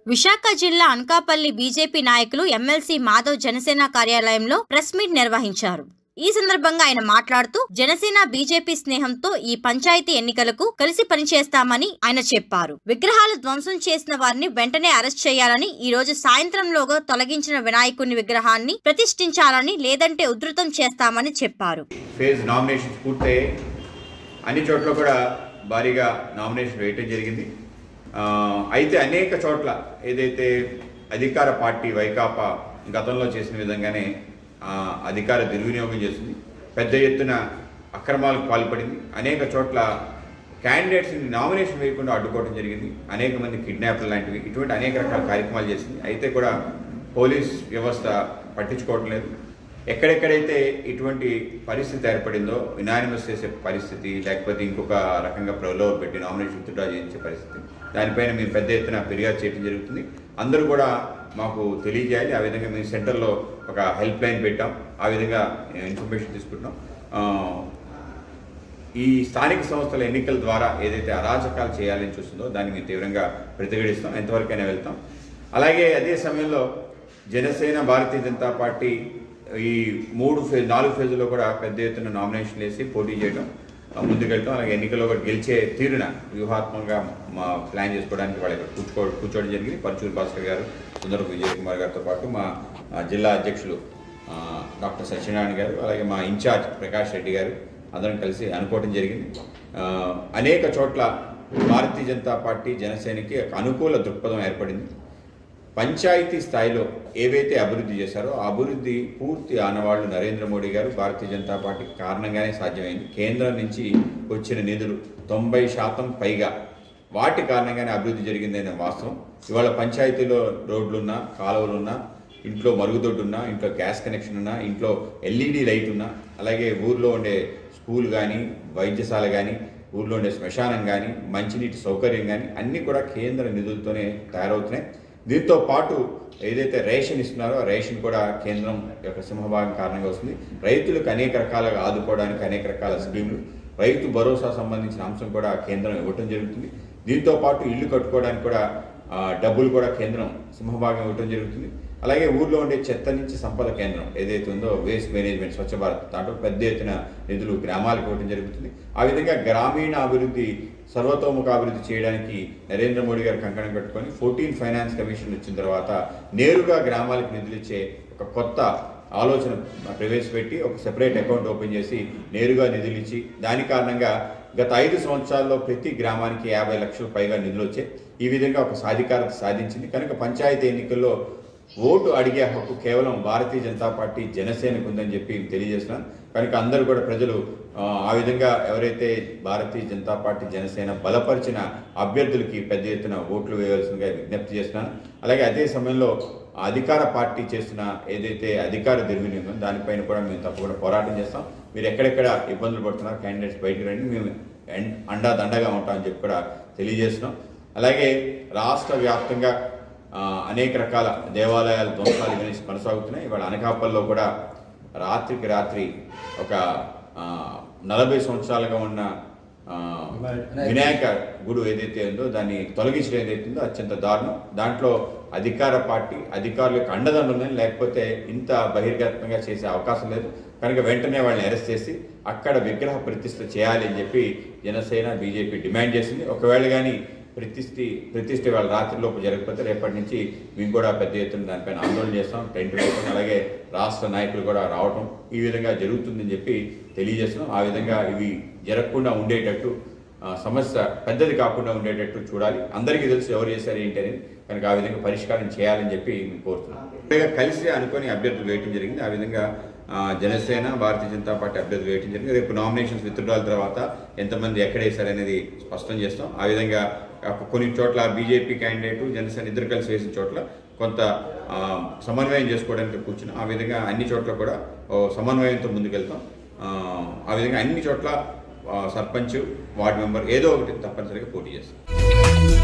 విశాఖ జిల్లా అనకాపల్లి బీజేపీ నాయకులు ఎమ్మెల్సీ మాధవ్ జనసేన కార్యాలయంలో ప్రెస్ మీట్ నిర్వహించారు ఈ సందర్భంగా ఆయన మాట్లాడుతూ జనసేన బీజేపీ స్నేహంతో ఈ పంచాయతీ ఎన్నికలకు కలిసి పనిచేస్తామని ఆయన చెప్పారు విగ్రహాలు ధ్వంసం చేసిన వారిని వెంటనే అరెస్ట్ చేయాలని ఈ రోజు సాయంత్రంలోగా తొలగించిన వినాయకుని విగ్రహాన్ని ప్రతిష్ఠించాలని లేదంటే ఉధృతం చేస్తామని చెప్పారు ఫేజ్ నామినేషన్స్ పూర్తయ్యాయి అన్ని చోట్ల కూడా భారీగా నామినేషన్ వేయటం జరిగింది ఆ, అయితే అనేక చోట్ల ఏదైతే అధికార పార్టీ వైకాపా గతంలో చేసిన విధంగానే ఆ, అధికార దుర్వినియోగం చేస్తుంది పెద్ద ఎత్తున అక్రమాలకు పాల్పడింది అనేక చోట్ల క్యాండిడేట్స్ని నామినేషన్ వేయకుండా అడ్డుకోవడం జరిగింది అనేక మంది కిడ్నాప్లు లాంటివి ఇటువంటి అనేక రకాల కార్యక్రమాలు చేసింది అయితే కూడా పోలీస్ వ్యవస్థ పట్టించుకోవటం లేదు ఎక్కడెక్కడైతే ఇటువంటి పరిస్థితి ఏర్పడిందో వినానిమస్ చేసే పరిస్థితి లేకపోతే ఇంకొక రకంగా ప్రలోభ పెట్టి నామినేషన్ విత్డ్రా చేయించే పరిస్థితి దానిపైన మేము పెద్ద ఎత్తున ఫిర్యాదు చేయడం జరుగుతుంది అందరూ కూడా మాకు తెలియజేయాలి ఆ విధంగా మేము సెంటర్లో ఒక హెల్ప్ లైన్ పెట్టాం ఆ విధంగా ఇన్ఫర్మేషన్ తీసుకుంటున్నాం ఆ, ఈ స్థానిక సంస్థల ఎన్నికల ద్వారా ఏదైతే అరాచకాలు చేయాలని చూస్తుందో దాన్ని మేము తీవ్రంగా ప్రతిఘటిస్తాం ఎంతవరకైనా వెళ్తాం అలాగే అదే సమయంలో జనసేన భారతీయ జనతా పార్టీ ఈ మూడు ఫేజ్ నాలుగు ఫేజుల్లో కూడా పెద్ద ఎత్తున నామినేషన్ వేసి పోటీ చేయడం ఆ, ముందుకెళ్ళటం అలాగే ఎన్నికల్లో కూడా గెలిచే తీరున వ్యూహాత్మకంగా మా ప్లాన్ చేసుకోవడానికి వాళ్ళు ఇక్కడ కూర్చో కూర్చోవడం జరిగింది పరచూరు భాస్కర్ గారు సుందర విజయ్ కుమార్ గారితో పాటు మా ఆ, జిల్లా అధ్యక్షులు ఆ, డాక్టర్ సత్యనారాయణ గారు అలాగే మా ఇన్ఛార్జ్ ప్రకాష్ రెడ్డి గారు అందరం కలిసి అనుకోవడం జరిగింది ఆ, అనేక చోట్ల భారతీయ జనతా పార్టీ జనసేనకి ఒక అనుకూల దృక్పథం ఏర్పడింది పంచాయతీ స్థాయిలో ఏవైతే అభివృద్ధి చేశారో ఆ అభివృద్ధి పూర్తి ఆనవాళ్లు నరేంద్ర మోడీ గారు భారతీయ జనతా పార్టీ కారణంగానే సాధ్యమైంది కేంద్రం నుంచి వచ్చిన నిధులు తొంభై శాతం పైగా వాటి కారణంగానే అభివృద్ధి జరిగిందనే వాస్తవం ఇవాళ పంచాయతీలో రోడ్లున్నా కాలువలున్నా ఇంట్లో మరుగుదొడ్డు ఉన్నా ఇంట్లో గ్యాస్ కనెక్షన్ ఉన్నా ఇంట్లో ఎల్ఈడి లైట్ ఉన్నా అలాగే ఊర్లో ఉండే స్కూల్ కానీ వైద్యశాల కానీ ఊర్లో ఉండే శ్మశానం కానీ మంచినీటి సౌకర్యం కానీ అన్నీ కూడా కేంద్ర నిధులతోనే తయారవుతున్నాయి దీంతో పాటు ఏదైతే రేషన్ ఇస్తున్నారో ఆ రేషన్ కూడా కేంద్రం యొక్క సింహభాగం కారణంగా వస్తుంది రైతులకు అనేక రకాలుగా ఆదుకోవడానికి అనేక రకాల స్కీములు రైతు భరోసా సంబంధించిన అంశం కూడా కేంద్రం ఇవ్వటం జరుగుతుంది దీంతో పాటు ఇల్లు కట్టుకోవడానికి కూడా ఆ, డబ్బులు కూడా కేంద్రం సింహభాగం ఇవ్వటం జరుగుతుంది అలాగే ఊర్లో ఉండే చెత్త నుంచి సంపద కేంద్రం ఏదైతే ఉందో వేస్ట్ మేనేజ్మెంట్ స్వచ్ఛ భారత్ దాంట్లో పెద్ద ఎత్తున నిధులు గ్రామాలకు ఇవ్వడం జరుగుతుంది ఆ విధంగా గ్రామీణ అభివృద్ధి సర్వతోముఖ అభివృద్ధి చేయడానికి నరేంద్ర మోడీ గారు కంకణం కట్టుకొని ఫోర్టీన్ ఫైనాన్స్ కమిషన్ వచ్చిన తర్వాత నేరుగా గ్రామాలకు నిధులు ఇచ్చే ఒక కొత్త ఆలోచన ప్రవేశపెట్టి ఒక సెపరేట్ అకౌంట్ ఓపెన్ చేసి నేరుగా నిధులు ఇచ్చి దాని కారణంగా గత ఐదు సంవత్సరాల్లో ప్రతి గ్రామానికి యాభై లక్షల పైగా నిధులు వచ్చాయి ఈ విధంగా ఒక సాధికారత సాధించింది కనుక పంచాయతీ ఎన్నికల్లో ఓటు అడిగే హక్కు కేవలం భారతీయ జనతా పార్టీ జనసేనకు ఉందని చెప్పి తెలియజేస్తున్నాను కనుక అందరూ కూడా ప్రజలు ఆ, ఆ విధంగా ఎవరైతే భారతీయ జనతా పార్టీ జనసేన బలపరిచిన అభ్యర్థులకి పెద్ద ఎత్తున ఓట్లు వేయవలసిందిగా విజ్ఞప్తి చేస్తున్నాను అలాగే అదే సమయంలో అధికార పార్టీ చేస్తున్న ఏదైతే అధికార దుర్వినియోగం దానిపైన కూడా మేము తప్పకుండా పోరాటం చేస్తాం మీరు ఎక్కడెక్కడ ఇబ్బందులు పడుతున్నారు క్యాండిడేట్స్ బయటకు రండి మేము ఎన్- అండా దండగా ఉంటామని చెప్పి కూడా తెలియజేస్తున్నాం అలాగే రాష్ట్ర వ్యాప్తంగా ఆ, అనేక రకాల దేవాలయాల ధ్వంసాలు ఇవన్నీ కొనసాగుతున్నాయి ఇవాళ అనకాపల్లో కూడా రాత్రికి రాత్రి ఒక ఆ, నలభై సంవత్సరాలుగా ఉన్న ఆ, వినాయక గుడు ఏదైతే ఉందో దాన్ని తొలగించడం ఏదైతే ఉందో అత్యంత దారుణం దాంట్లో అధికార పార్టీ అధికారుల యొక్క అండదండలు ఉన్నాయి లేకపోతే ఇంత బహిర్గతంగా చేసే అవకాశం లేదు కనుక వెంటనే వాళ్ళని అరెస్ట్ చేసి అక్కడ విగ్రహ ప్రతిష్ఠ చేయాలి అని చెప్పి జనసేన బీజేపీ డిమాండ్ చేసింది ఒకవేళ కానీ ప్రతిష్ఠి ప్రతిష్ఠ వాళ్ళ రాత్రిలోపు జరగకపోతే రేపటి నుంచి మేము కూడా పెద్ద ఎత్తున దానిపైన ఆందోళన చేస్తాం టెంట్ వేస్తాం అలాగే రాష్ట్ర నాయకులు కూడా రావటం ఈ విధంగా జరుగుతుందని చెప్పి తెలియజేస్తున్నాం ఆ విధంగా ఇవి జరగకుండా ఉండేటట్టు ఆ, సమస్య పెద్దది కాకుండా ఉండేటట్టు చూడాలి అందరికీ తెలుసు ఎవరు చేశారు ఏంటి అనేది కనుక ఆ విధంగా పరిష్కారం చేయాలని చెప్పి మేము కోరుతున్నాం ఇలాగ కలిసి అనుకొని అభ్యర్థులు వేయటం జరిగింది ఆ విధంగా ఆ, జనసేన భారతీయ జనతా పార్టీ అభ్యర్థులు వేయటం జరిగింది రేపు నామినేషన్స్ విత్డ్రాల తర్వాత ఎంతమంది ఎక్కడ వేశారనేది స్పష్టం చేస్తాం ఆ విధంగా ఆ, కొన్ని చోట్ల బీజేపీ క్యాండిడేట్ జనసేన ఇద్దరు కలిసి వేసిన చోట్ల కొంత ఆ, సమన్వయం చేసుకోవడానికి కూర్చుని ఆ విధంగా అన్ని చోట్ల కూడా ఓ సమన్వయంతో ముందుకెళ్తాం ఆ, ఆ విధంగా అన్ని చోట్ల ఆ, సర్పంచ్ వార్డు మెంబర్ ఏదో ఒకటి తప్పనిసరిగా పోటీ చేస్తాం